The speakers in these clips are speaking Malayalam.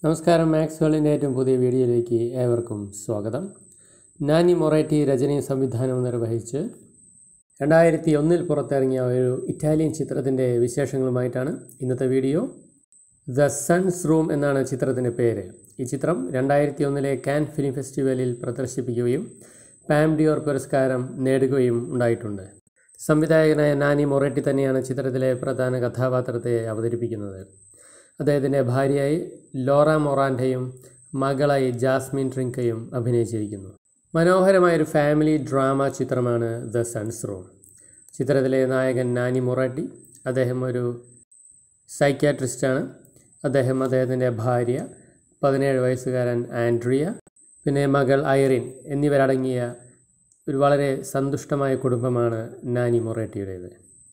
നമസ്കാരം മാക്സ് വേൾഡിൻ്റെ ഏറ്റവും പുതിയ വീഡിയോയിലേക്ക് ഏവർക്കും സ്വാഗതം നാനി മൊറേറ്റി രചനയും സംവിധാനവും നിർവഹിച്ച് രണ്ടായിരത്തി ഒന്നിൽ പുറത്തിറങ്ങിയ ഒരു ഇറ്റാലിയൻ ചിത്രത്തിൻ്റെ വിശേഷങ്ങളുമായിട്ടാണ് ഇന്നത്തെ വീഡിയോ ദ സൺസ് റൂം എന്നാണ് ചിത്രത്തിൻ്റെ പേര് ഈ ചിത്രം രണ്ടായിരത്തി ഒന്നിലെ കാൻ ഫിലിം ഫെസ്റ്റിവലിൽ പ്രദർശിപ്പിക്കുകയും പാം ഡിയോർ പുരസ്കാരം നേടുകയും ഉണ്ടായിട്ടുണ്ട് സംവിധായകനായ നാനി മൊറേറ്റി തന്നെയാണ് ചിത്രത്തിലെ പ്രധാന കഥാപാത്രത്തെ അവതരിപ്പിക്കുന്നത് അദ്ദേഹത്തിൻ്റെ ഭാര്യയായി ലോറ മൊറാൻഡയും മകളായി ജാസ്മിൻ ട്രിങ്കയും അഭിനയിച്ചിരിക്കുന്നു മനോഹരമായൊരു ഫാമിലി ഡ്രാമ ചിത്രമാണ് ദ സൺസ് റൂം ചിത്രത്തിലെ നായകൻ നാനി മൊറാട്ടി അദ്ദേഹം ഒരു സൈക്യാട്രിസ്റ്റാണ് അദ്ദേഹം അദ്ദേഹത്തിൻ്റെ ഭാര്യ പതിനേഴ് വയസ്സുകാരൻ ആൻഡ്രിയ പിന്നെ മകൾ ഐറിൻ എന്നിവരടങ്ങിയ ഒരു വളരെ സന്തുഷ്ടമായ കുടുംബമാണ് നാനി മൊറേട്ടിയുടേത്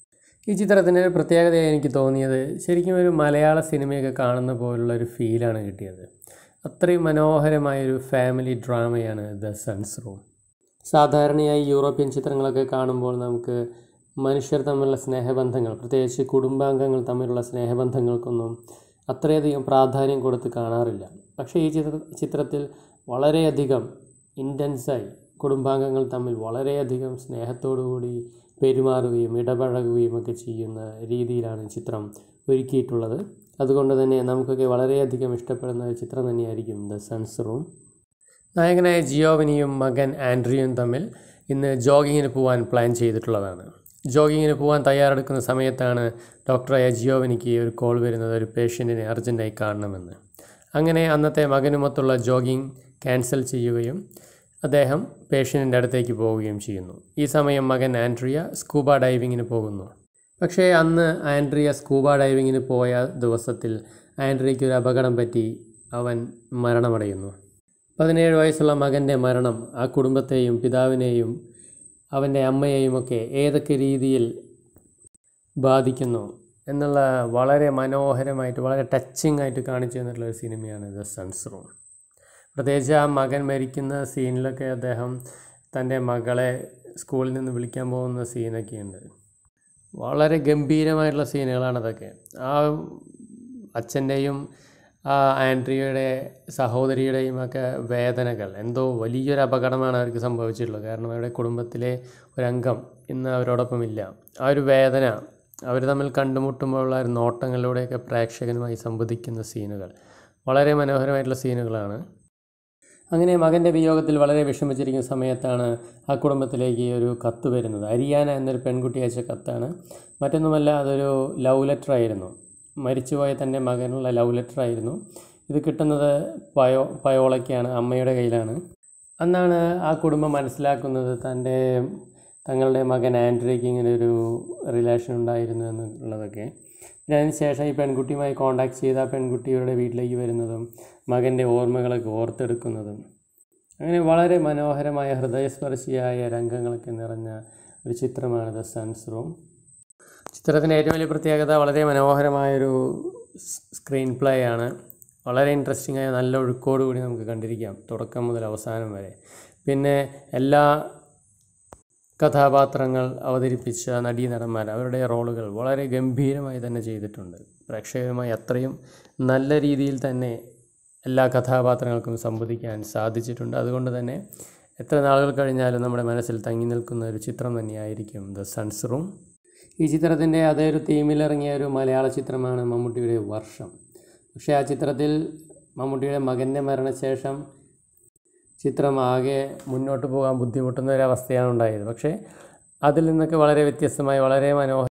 ഈ ചിത്രത്തിൻ്റെ ഒരു പ്രത്യേകതയായി എനിക്ക് തോന്നിയത് ശരിക്കും ഒരു മലയാള സിനിമയൊക്കെ കാണുന്ന പോലുള്ള ഒരു ഫീലാണ് കിട്ടിയത് അത്രയും മനോഹരമായൊരു ഫാമിലി ഡ്രാമയാണ് ദ സൺസ് റൂം സാധാരണയായി യൂറോപ്യൻ ചിത്രങ്ങളൊക്കെ കാണുമ്പോൾ നമുക്ക് മനുഷ്യർ തമ്മിലുള്ള സ്നേഹബന്ധങ്ങൾ പ്രത്യേകിച്ച് കുടുംബാംഗങ്ങൾ തമ്മിലുള്ള സ്നേഹബന്ധങ്ങൾക്കൊന്നും അത്രയധികം പ്രാധാന്യം കൊടുത്ത് കാണാറില്ല പക്ഷേ ഈ ചിത്ര ചിത്രത്തിൽ വളരെയധികം ഇൻറ്റൻസായി കുടുംബാംഗങ്ങൾ തമ്മിൽ വളരെയധികം സ്നേഹത്തോടു കൂടി പെരുമാറുകയും ഇടപഴകുകയും ഒക്കെ ചെയ്യുന്ന രീതിയിലാണ് ചിത്രം ഒരുക്കിയിട്ടുള്ളത് അതുകൊണ്ട് തന്നെ നമുക്കൊക്കെ വളരെയധികം ഇഷ്ടപ്പെടുന്ന ഒരു ചിത്രം തന്നെയായിരിക്കും ദ സൺസ് റൂം നായകനായ ജിയോവനിയും മകൻ ആൻഡ്രിയും തമ്മിൽ ഇന്ന് ജോഗിങ്ങിന് പോകാൻ പ്ലാൻ ചെയ്തിട്ടുള്ളതാണ് ജോഗിങ്ങിന് പോകാൻ തയ്യാറെടുക്കുന്ന സമയത്താണ് ഡോക്ടറായ ജിയോവനിക്ക് ഒരു കോൾ വരുന്നത് ഒരു പേഷ്യൻറ്റിനെ അർജൻറ്റായി കാണണമെന്ന് അങ്ങനെ അന്നത്തെ മകനുമൊത്തുള്ള ജോഗിങ് ക്യാൻസൽ ചെയ്യുകയും അദ്ദേഹം പേഷ്യൻറ്റിൻ്റെ അടുത്തേക്ക് പോവുകയും ചെയ്യുന്നു ഈ സമയം മകൻ ആൻഡ്രിയ സ്കൂബ ഡൈവിങ്ങിന് പോകുന്നു പക്ഷേ അന്ന് ആൻഡ്രിയ സ്കൂബ ഡൈവിങ്ങിന് പോയ ദിവസത്തിൽ ആൻഡ്രിയയ്ക്ക് ഒരു അപകടം പറ്റി അവൻ മരണമടയുന്നു പതിനേഴ് വയസ്സുള്ള മകൻ്റെ മരണം ആ കുടുംബത്തെയും പിതാവിനെയും അവൻ്റെ അമ്മയെയുമൊക്കെ ഏതൊക്കെ രീതിയിൽ ബാധിക്കുന്നു എന്നുള്ള വളരെ മനോഹരമായിട്ട് വളരെ ടച്ചിങ് ആയിട്ട് കാണിച്ചു തന്നിട്ടുള്ള ഒരു സിനിമയാണ് ദ സൺസ് റൂം പ്രത്യേകിച്ച് ആ മകൻ മരിക്കുന്ന സീനിലൊക്കെ അദ്ദേഹം തൻ്റെ മകളെ സ്കൂളിൽ നിന്ന് വിളിക്കാൻ പോകുന്ന സീനൊക്കെയുണ്ട് വളരെ ഗംഭീരമായിട്ടുള്ള സീനുകളാണ് അതൊക്കെ ആ അച്ഛൻ്റെയും ആ ആൻഡ്രിയയുടെ സഹോദരിയുടെയും ഒക്കെ വേദനകൾ എന്തോ വലിയൊരു അപകടമാണ് അവർക്ക് സംഭവിച്ചിട്ടുള്ളത് കാരണം അവരുടെ കുടുംബത്തിലെ ഒരംഗം ഇന്ന് അവരോടൊപ്പം ഇല്ല ആ ഒരു വേദന അവർ തമ്മിൽ കണ്ടുമുട്ടുമ്പോഴുള്ള ഒരു നോട്ടങ്ങളിലൂടെയൊക്കെ പ്രേക്ഷകനുമായി സംവദിക്കുന്ന സീനുകൾ വളരെ മനോഹരമായിട്ടുള്ള സീനുകളാണ് അങ്ങനെ മകൻ്റെ വിയോഗത്തിൽ വളരെ വിഷമിച്ചിരിക്കുന്ന സമയത്താണ് ആ കുടുംബത്തിലേക്ക് ഒരു കത്ത് വരുന്നത് അരിയാന എന്നൊരു പെൺകുട്ടി അയച്ച കത്താണ് മറ്റൊന്നുമല്ല അതൊരു ലവ് ലെറ്റർ ആയിരുന്നു മരിച്ചുപോയ തൻ്റെ മകനുള്ള ലവ് ലെറ്റർ ആയിരുന്നു ഇത് കിട്ടുന്നത് പയോ പയോളയ്ക്കാണ് അമ്മയുടെ കയ്യിലാണ് അന്നാണ് ആ കുടുംബം മനസ്സിലാക്കുന്നത് തൻ്റെ തങ്ങളുടെ മകൻ ആൻഡ്രിയയ്ക്ക് ഇങ്ങനെ ഒരു റിലേഷൻ ഉണ്ടായിരുന്നു എന്നുള്ളതൊക്കെ പിന്നെ അതിന് ശേഷം ഈ പെൺകുട്ടിയുമായി കോണ്ടാക്ട് ചെയ്ത് ആ പെൺകുട്ടിയുടെ വീട്ടിലേക്ക് വരുന്നതും മകൻ്റെ ഓർമ്മകളൊക്കെ ഓർത്തെടുക്കുന്നതും അങ്ങനെ വളരെ മനോഹരമായ ഹൃദയസ്പർശിയായ രംഗങ്ങളൊക്കെ നിറഞ്ഞ ഒരു ചിത്രമാണ് ദ സൺസ് റൂം ചിത്രത്തിൻ്റെ ഏറ്റവും വലിയ പ്രത്യേകത വളരെ മനോഹരമായൊരു സ്ക്രീൻ പ്ലേ ആണ് വളരെ ഇൻട്രസ്റ്റിംഗ് ആയ നല്ല ഒഴുക്കോട് കൂടി നമുക്ക് കണ്ടിരിക്കാം തുടക്കം മുതൽ അവസാനം വരെ പിന്നെ എല്ലാ കഥാപാത്രങ്ങൾ അവതരിപ്പിച്ച നടീനടന്മാർ അവരുടെ റോളുകൾ വളരെ ഗംഭീരമായി തന്നെ ചെയ്തിട്ടുണ്ട് പ്രേക്ഷകരുമായി അത്രയും നല്ല രീതിയിൽ തന്നെ എല്ലാ കഥാപാത്രങ്ങൾക്കും സംവദിക്കാൻ സാധിച്ചിട്ടുണ്ട് അതുകൊണ്ട് തന്നെ എത്ര നാളുകൾ കഴിഞ്ഞാലും നമ്മുടെ മനസ്സിൽ തങ്ങി നിൽക്കുന്ന ഒരു ചിത്രം തന്നെയായിരിക്കും ദ സൺസ് റൂം ഈ ചിത്രത്തിൻ്റെ അതേ ഒരു തീമിലിറങ്ങിയ ഒരു മലയാള ചിത്രമാണ് മമ്മൂട്ടിയുടെ വർഷം പക്ഷേ ആ ചിത്രത്തിൽ മമ്മൂട്ടിയുടെ മകൻ്റെ മരണശേഷം ചിത്രം ആകെ മുന്നോട്ട് പോകാൻ ബുദ്ധിമുട്ടുന്ന ഒരവസ്ഥയാണ് ഉണ്ടായത് പക്ഷേ അതിൽ നിന്നൊക്കെ വളരെ വ്യത്യസ്തമായി വളരെ മനോഹര